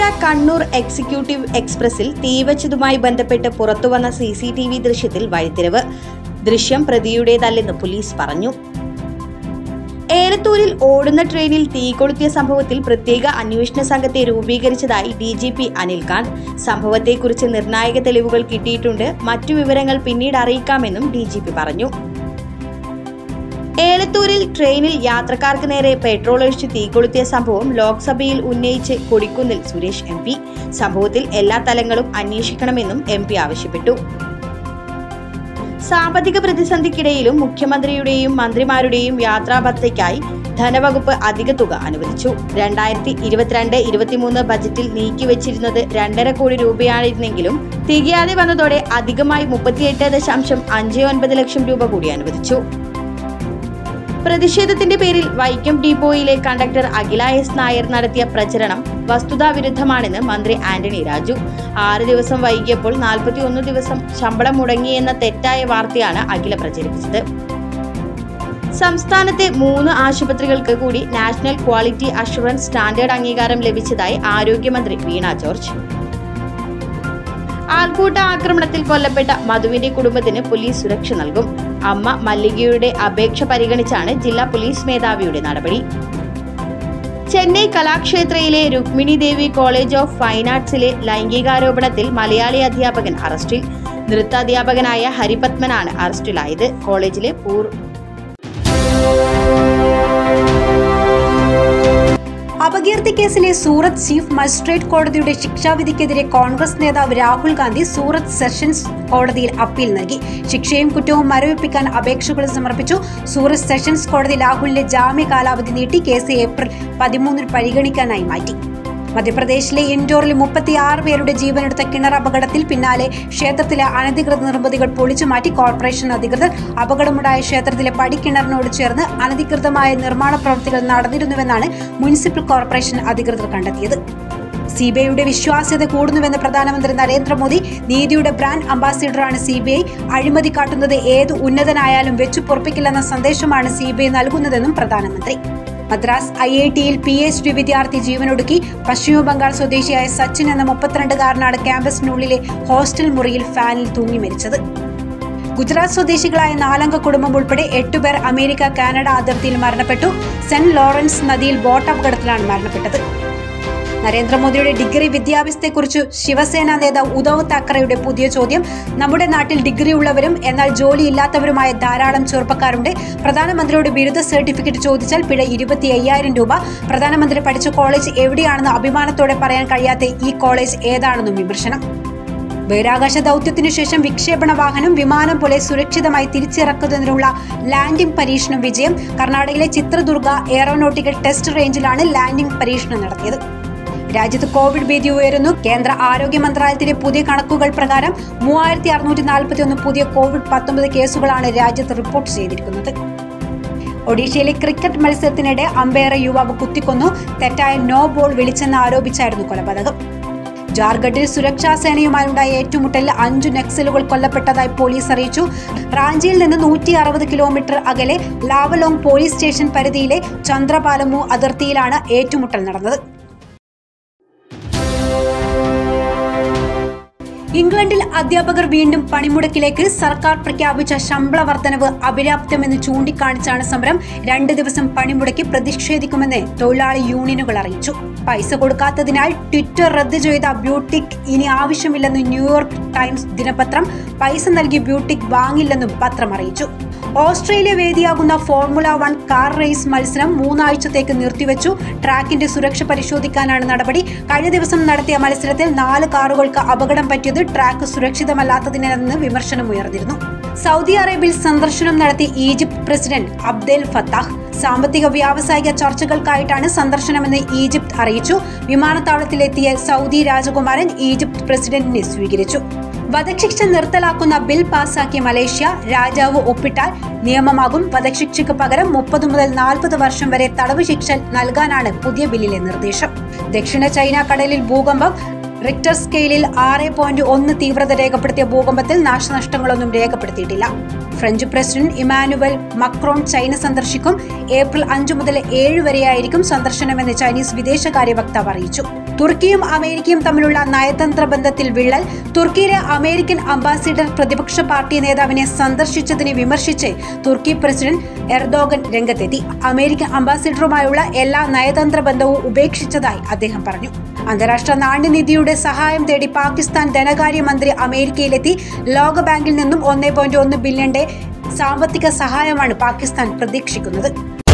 Kannur executive എക്സ്പ്രസിൽ തീവച്ചതുമായി ബന്ധപ്പെട്ട് പുറത്തുവന്ന സി സി ടി വി ദൃശ്യത്തിൽ വഴിത്തിരിവ് ദൃശ്യം പ്രതിയുടേതല്ലെന്ന് പോലീസ് പറഞ്ഞു ഏലത്തൂരിൽ ഓടുന്ന ട്രെയിനിൽ തീ കൊളുത്തിയ സംഭവത്തിൽ പ്രത്യേക അന്വേഷണ സംഘത്തെ രൂപീകരിച്ചതായി ഡി ജി പി അനിൽകാന്ത് സംഭവത്തെക്കുറിച്ച് നിർണായക തെളിവുകൾ കിട്ടിയിട്ടുണ്ട് മറ്റു വിവരങ്ങൾ പിന്നീട് അറിയിക്കാമെന്നും ഡി ജി പി പറഞ്ഞു ഏലത്തൂരിൽ ട്രെയിനിൽ യാത്രക്കാർക്ക് നേരെ പെട്രോൾ ഒഴിച്ച് തീ കൊളുത്തിയ സംഭവം ലോക്സഭയിൽ ഉന്നയിച്ച് കൊടിക്കുന്നിൽ സുരേഷ് എം പി സംഭവത്തിൽ എല്ലാ തലങ്ങളും അന്വേഷിക്കണമെന്നും എം പി ആവശ്യപ്പെട്ടു സാമ്പത്തിക പ്രതിസന്ധിക്കിടയിലും മുഖ്യമന്ത്രിയുടെയും മന്ത്രിമാരുടെയും യാത്രാഭത്തയ്ക്കായി ധനവകുപ്പ് അധിക തുക അനുവദിച്ചു രണ്ടായിരത്തി ഇരുപത്തിരണ്ട് ഇരുപത്തിമൂന്ന് ബജറ്റിൽ നീക്കിവച്ചിരുന്നത് രണ്ടര കോടി രൂപയായിരുന്നെങ്കിലും തികയാതെ വന്നതോടെ അധികമായി മുപ്പത്തിയെട്ട് ദശാംശം അഞ്ച് ഒൻപത് ലക്ഷം രൂപ കൂടി അനുവദിച്ചു പ്രതിഷേധത്തിന്റെ പേരിൽ വൈക്കം ഡിപ്പോയിലെ കണ്ടക്ടർ അഖില എസ് നായർ നടത്തിയ പ്രചരണം വസ്തുതാവിരുദ്ധമാണെന്ന് മന്ത്രി ആന്റണി രാജു ആറ് ദിവസം വൈകിയപ്പോൾ നാൽപ്പത്തി ഒന്ന് ദിവസം ശമ്പളം മുടങ്ങിയെന്ന തെറ്റായ വാർത്തയാണ് അഖില പ്രചരിപ്പിച്ചത് സംസ്ഥാനത്തെ മൂന്ന് ആശുപത്രികൾക്ക് കൂടി നാഷണൽ ക്വാളിറ്റി അഷുറൻസ് സ്റ്റാൻഡേർഡ് അംഗീകാരം ലഭിച്ചതായി ആരോഗ്യമന്ത്രി വീണ ജോർജ് ആൾക്കൂട്ട ആക്രമണത്തിൽ കൊല്ലപ്പെട്ട മധുവിന്റെ കുടുംബത്തിന് പോലീസ് സുരക്ഷ നൽകും അമ്മ മല്ലികയുടെ അപേക്ഷ പരിഗണിച്ചാണ് ജില്ലാ പോലീസ് മേധാവിയുടെ നടപടി ചെന്നൈ കലാക്ഷേത്രയിലെ Rukmini Devi college of fine ആർട്സിലെ ലൈംഗികാരോപണത്തിൽ മലയാളി അധ്യാപകൻ അറസ്റ്റിൽ നൃത്താധ്യാപകനായ ഹരിപത്മനാണ് അറസ്റ്റിലായത് കോളേജിലെ പൂർ അപകീർത്തി കേസിലെ സൂറത്ത് ചീഫ് മജിസ്ട്രേറ്റ് കോടതിയുടെ ശിക്ഷാവിധിക്കെതിരെ കോൺഗ്രസ് നേതാവ് രാഹുൽ ഗാന്ധി സൂറത്ത് സെഷൻസ് കോടതിയിൽ അപ്പീൽ നൽകി ശിക്ഷയും കുറ്റവും മരവിപ്പിക്കാൻ അപേക്ഷകൾ സമർപ്പിച്ചു സൂറത്ത് സെഷൻസ് കോടതി രാഹുലിന്റെ ജാമ്യ കാലാവധി നീട്ടി കേസ് ഏപ്രിൽ പതിമൂന്നിന് പരിഗണിക്കാനായി മാറ്റി മധ്യപ്രദേശിലെ ഇൻഡോറിൽ മുപ്പത്തിയാറ് പേരുടെ ജീവനെടുത്ത കിണർ അപകടത്തിൽ പിന്നാലെ ക്ഷേത്രത്തിലെ അനധികൃത നിർമ്മിതികൾ പൊളിച്ചു മാറ്റി കോർപ്പറേഷൻ അധികൃതർ അപകടമുണ്ടായ ക്ഷേത്രത്തിലെ പടിക്കിണറിനോട് ചേർന്ന് അനധികൃതമായ നിർമ്മാണ പ്രവൃത്തികൾ നടന്നിരുന്നുവെന്നാണ് മുനിസിപ്പൽ കോർപ്പറേഷൻ അധികൃതർ കണ്ടെത്തിയത് സിബിഐയുടെ വിശ്വാസ്യത കൂടുന്നുവെന്ന് പ്രധാനമന്ത്രി നരേന്ദ്രമോദി നീതിയുടെ ബ്രാൻഡ് അംബാസിഡറാണ് സിബിഐ അഴിമതി കാട്ടുന്നത് ഏത് ഉന്നതനായാലും വെച്ചു പൊറപ്പിക്കില്ലെന്ന സന്ദേശമാണ് സിബിഐ നൽകുന്നതെന്നും പ്രധാനമന്ത്രി മദ്രാസ് ഐ ഐ ടിയിൽ പി എച്ച് ഡി വിദ്യാർത്ഥി ജീവനൊടുക്കി പശ്ചിമ ബംഗാൾ സ്വദേശിയായ സച്ചിൻ എന്ന മുപ്പത്തിരണ്ടുകാരനാണ് ക്യാമ്പസിനുള്ളിലെ ഹോസ്റ്റൽ മുറിയിൽ ഫാനിൽ തൂങ്ങി മരിച്ചത് ഗുജറാത്ത് സ്വദേശികളായ നാലംഗ കുടുംബം ഉൾപ്പെടെ എട്ടുപേർ അമേരിക്ക കാനഡ അതിർത്തിയിൽ മരണപ്പെട്ടു സെന്റ് ലോറൻസ് നദിയിൽ ബോട്ട് അപകടത്തിലാണ് മരണപ്പെട്ടത് നരേന്ദ്രമോദിയുടെ ഡിഗ്രി വിദ്യാഭ്യാസത്തെക്കുറിച്ച് ശിവസേന നേതാവ് ഉദ്ധവ് താക്കറെയുടെ പുതിയ ചോദ്യം നമ്മുടെ നാട്ടിൽ ഡിഗ്രി ഉള്ളവരും എന്നാൽ ജോലിയില്ലാത്തവരുമായ ധാരാളം ചെറുപ്പക്കാരുണ്ട് പ്രധാനമന്ത്രിയുടെ ബിരുദ സർട്ടിഫിക്കറ്റ് ചോദിച്ചാൽ പിഴ ഇരുപത്തി അയ്യായിരം രൂപ പ്രധാനമന്ത്രി പഠിച്ച കോളേജ് എവിടെയാണെന്ന് അഭിമാനത്തോടെ പറയാൻ കഴിയാത്ത ഈ കോളേജ് ഏതാണെന്നും വിമർശനം ബഹിരാകാശ ദൗത്യത്തിനു ശേഷം വിക്ഷേപണ വാഹനം വിമാനം പോലെ സുരക്ഷിതമായി തിരിച്ചിറക്കുന്നതിനുള്ള ലാൻഡിംഗ് പരീക്ഷണം വിജയം കർണാടകയിലെ ചിത്രദുർഗ എയറോനോട്ടിക്കൽ ടെസ്റ്റ് റേഞ്ചിലാണ് ലാൻഡിംഗ് പരീക്ഷണം നടത്തിയത് രാജ്യത്ത് കോവിഡ് ഭീതി ഉയരുന്നു കേന്ദ്ര ആരോഗ്യ മന്ത്രാലയത്തിന്റെ പുതിയ കണക്കുകൾ പ്രകാരം മൂവായിരത്തി അറുന്നൂറ്റി നാൽപ്പത്തി ഒന്ന് പുതിയ കോവിഡ് പത്തൊമ്പത് കേസുകളാണ് രാജ്യത്ത് റിപ്പോർട്ട് ചെയ്തിരിക്കുന്നത് ഒഡീഷയിലെ ക്രിക്കറ്റ് മത്സരത്തിനിടെ അമ്പയറെ യുവാവ് കുത്തിക്കൊന്നു തെറ്റായ നോ ബോൾ വിളിച്ചെന്ന് ആരോപിച്ചായിരുന്നു കൊലപാതകം ജാർഖണ്ഡിൽ സുരക്ഷാ സേനയുമായുണ്ടായ ഏറ്റുമുട്ടലിൽ അഞ്ചു നക്സലുകൾ കൊല്ലപ്പെട്ടതായി പോലീസ് അറിയിച്ചു റാഞ്ചിയിൽ നിന്ന് നൂറ്റി അറുപത് കിലോമീറ്റർ അകലെ ലാവലോങ് പോലീസ് സ്റ്റേഷൻ പരിധിയിലെ ചന്ദ്രപാലമു അതിർത്തിയിലാണ് ഏറ്റുമുട്ടൽ നടന്നത് ഇംഗ്ലണ്ടിൽ അധ്യാപകർ വീണ്ടും പണിമുടക്കിലേക്ക് സർക്കാർ പ്രഖ്യാപിച്ച ശമ്പള വർധനവ് അപര്യാപ്തമെന്ന് ചൂണ്ടിക്കാണിച്ചാണ് സമരം രണ്ട് ദിവസം പണിമുടക്കി പ്രതിഷേധിക്കുമെന്ന് തൊഴിലാളി യൂണിയനുകൾ അറിയിച്ചു പൈസ കൊടുക്കാത്തതിനാൽ ട്വിറ്റർ റദ്ദു ചെയ്ത ബ്യൂട്ടിക് ഇനി ആവശ്യമില്ലെന്ന് ന്യൂയോർക്ക് ടൈംസ് ദിനപത്രം പൈസ നൽകി ബ്യൂട്ടിക് വാങ്ങില്ലെന്നും പത്രം അറിയിച്ചു ഓസ്ട്രേലിയ വേദിയാകുന്ന ഫോർമുല വൺ കാർ റേസ് മത്സരം മൂന്നാഴ്ചത്തേക്ക് നിർത്തിവെച്ചു ട്രാക്കിന്റെ സുരക്ഷ പരിശോധിക്കാനാണ് നടപടി കഴിഞ്ഞ ദിവസം നടത്തിയ മത്സരത്തിൽ നാല് കാറുകൾക്ക് അപകടം പറ്റിയത് ട്രാക്ക് സുരക്ഷിതമല്ലാത്തതിനെന്ന് വിമർശനമുയർന്നിരുന്നു സൗദി അറേബ്യയിൽ സന്ദർശനം നടത്തി ഈജിപ്ത് പ്രസിഡന്റ് അബ്ദേൽ ഫത്താഹ് സാമ്പത്തിക വ്യാവസായിക ചർച്ചകൾക്കായിട്ടാണ് സന്ദർശനമെന്ന് ഈജിപ്ത് അറിയിച്ചു വിമാനത്താവളത്തിലെത്തിയ സൗദി രാജകുമാരൻ ഈജിപ്ത് പ്രസിഡന്റിനെ സ്വീകരിച്ചു വധശിക്ഷ നിർത്തലാക്കുന്ന ബിൽ പാസാക്കിയ മലേഷ്യ രാജാവ് ഒപ്പിട്ടാൽ നിയമമാകും വധശിക്ഷയ്ക്ക് പകരം മുപ്പത് മുതൽ നാൽപ്പത് വർഷം വരെ തടവ് ശിക്ഷ നൽകാനാണ് പുതിയ ബില്ലിലെ നിർദ്ദേശം ദക്ഷിണ ചൈന കടലിൽ ഭൂകമ്പം റിക്ടർ സ്കെയിലിൽ ആറ് പോയിന്റ് ഒന്ന് തീവ്രത രേഖപ്പെടുത്തിയ ഭൂകമ്പത്തിൽ നാശനഷ്ടങ്ങളൊന്നും രേഖപ്പെടുത്തിയിട്ടില്ല French president Emmanuel Macron China സന്ദർശിക്കും ഏപ്രിൽ അഞ്ചു മുതൽ ഏഴ് വരെയായിരിക്കും സന്ദർശനമെന്ന് ചൈനീസ് വിദേശകാര്യ വക്താവ് അറിയിച്ചു തുർക്കിയും അമേരിക്കയും തമ്മിലുള്ള നയതന്ത്ര ബന്ധത്തിൽ വിള്ളൽ തുർക്കിയിലെ അമേരിക്കൻ അംബാസിഡർ പ്രതിപക്ഷ പാർട്ടി നേതാവിനെ സന്ദർശിച്ചതിനെ വിമർശിച്ച് തുർക്കി പ്രസിഡന്റ് എർദോഗൻ രംഗത്തെത്തി അമേരിക്കൻ അംബാസിഡറുമായുള്ള എല്ലാ നയതന്ത്ര ബന്ധവും ഉപേക്ഷിച്ചതായി അദ്ദേഹം പറഞ്ഞു അന്താരാഷ്ട്ര നാണ്യനിധിയുടെ സഹായം തേടി പാകിസ്ഥാൻ ധനകാര്യമന്ത്രി അമേരിക്കയിലെത്തി ലോകബാങ്കിൽ നിന്നും ഒന്നേ പോയിന്റ് ഒന്ന് ബില്യന്റെ സാമ്പത്തിക സഹായമാണ് പാകിസ്ഥാൻ പ്രതീക്ഷിക്കുന്നത്